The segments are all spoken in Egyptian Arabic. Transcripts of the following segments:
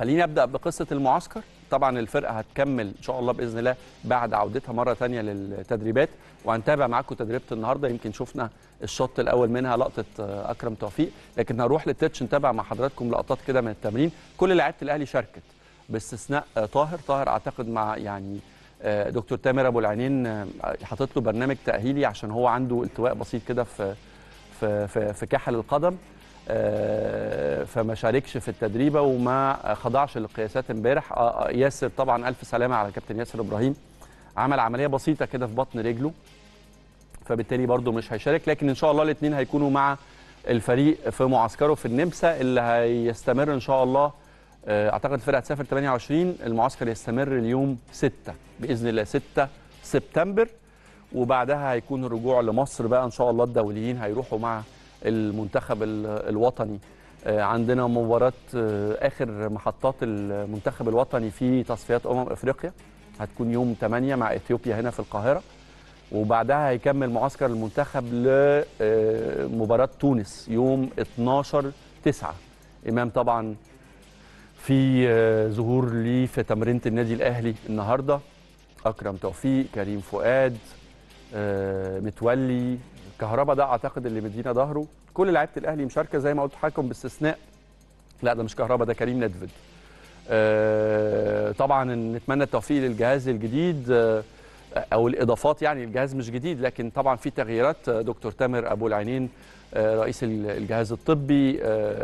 خليني ابدا بقصه المعسكر طبعا الفرقه هتكمل ان شاء الله باذن الله بعد عودتها مره ثانيه للتدريبات وهنتابع معاكم تدريبه النهارده يمكن شفنا الشوط الاول منها لقطه اكرم توفيق لكن هنروح للتتش نتابع مع حضراتكم لقطات كده من التمرين كل لعيبه الاهلي شاركت باستثناء طاهر طاهر اعتقد مع يعني دكتور تامر ابو العينين حاطط له برنامج تاهيلي عشان هو عنده التواء بسيط كده في في في, في كحل القدم فما شاركش في التدريبه وما خضعش للقياسات امبارح ياسر طبعا الف سلامه على كابتن ياسر ابراهيم عمل عمليه بسيطه كده في بطن رجله فبالتالي برده مش هيشارك لكن ان شاء الله الاثنين هيكونوا مع الفريق في معسكره في النمسا اللي هيستمر ان شاء الله اعتقد الفرقه هتسافر 28 المعسكر يستمر اليوم 6 باذن الله 6 سبتمبر وبعدها هيكون الرجوع لمصر بقى ان شاء الله الدوليين هيروحوا مع المنتخب الوطني عندنا مباراة آخر محطات المنتخب الوطني في تصفيات أمم أفريقيا هتكون يوم 8 مع إثيوبيا هنا في القاهرة وبعدها هيكمل معسكر المنتخب لمباراة تونس يوم 12 9 إمام طبعا في ظهور ليه في تمرينة النادي الأهلي النهاردة أكرم توفيق كريم فؤاد متولي كهربا ده اعتقد اللي مدينا ظهره كل لعيبه الاهلي مشاركه زي ما قلت لحضراتكم باستثناء لا ده مش كهربا ده كريم ندفد آه طبعا نتمنى التوفيق للجهاز الجديد آه او الاضافات يعني الجهاز مش جديد لكن طبعا في تغييرات دكتور تامر ابو العينين آه رئيس الجهاز الطبي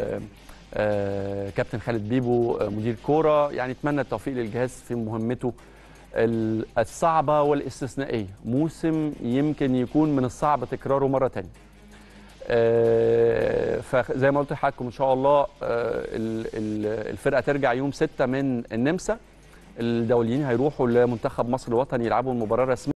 كابتن خالد بيبو مدير كوره يعني نتمنى التوفيق للجهاز في مهمته الصعبة والاستثنائية موسم يمكن يكون من الصعب تكراره مرة تانية فزي ما قلت لحضراتكم إن شاء الله الفرقة ترجع يوم 6 من النمسا الدوليين هيروحوا لمنتخب مصر الوطني يلعبوا المباراة الرسمية